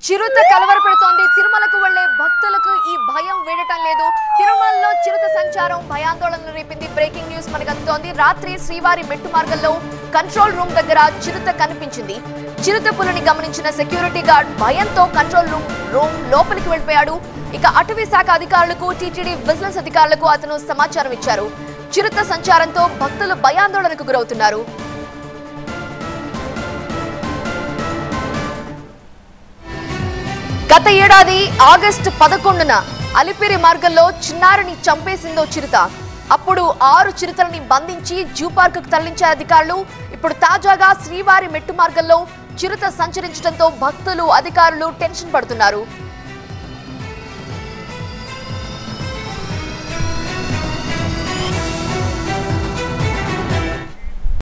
చిరుత కలవర పెడుతోంది తిరుమలకు వెళ్లే భక్తులకు ఈ భయం వీడటం లేదు తిరుమలలో చిరుత సంచారం భయాందోళన రేపింది బ్రేకింగ్ న్యూస్ మనకు అందుతోంది రాత్రి శ్రీవారి మెట్టు మార్గంలో కంట్రోల్ రూమ్ దగ్గర చిరుత కనిపించింది చిరుత పులిని గమనించిన సెక్యూరిటీ గార్డ్ భయంతో కంట్రోల్ రూమ్ రూమ్ లోపలికి వెళ్ళిపోయాడు ఇక అటవీ శాఖ అధికారులకు టీటీడీ విజిలెన్స్ అధికారులకు అతను సమాచారం ఇచ్చారు చిరుత సంచారంతో భక్తులు భయాందోళనకు గురవుతున్నారు గత ఏడాది ఆగస్టు పదకొండున అలిపిరి మార్గంలో చిన్నారిని చంపేసిందో చిరుత అప్పుడు ఆరు చిరుతలని బంధించి జూ పార్కుకు తరలించే అధికారులు ఇప్పుడు తాజాగా శ్రీవారి మెట్టు మార్గంలో చిరుత సంచరించడంతో భక్తులు అధికారులు టెన్షన్ పడుతున్నారు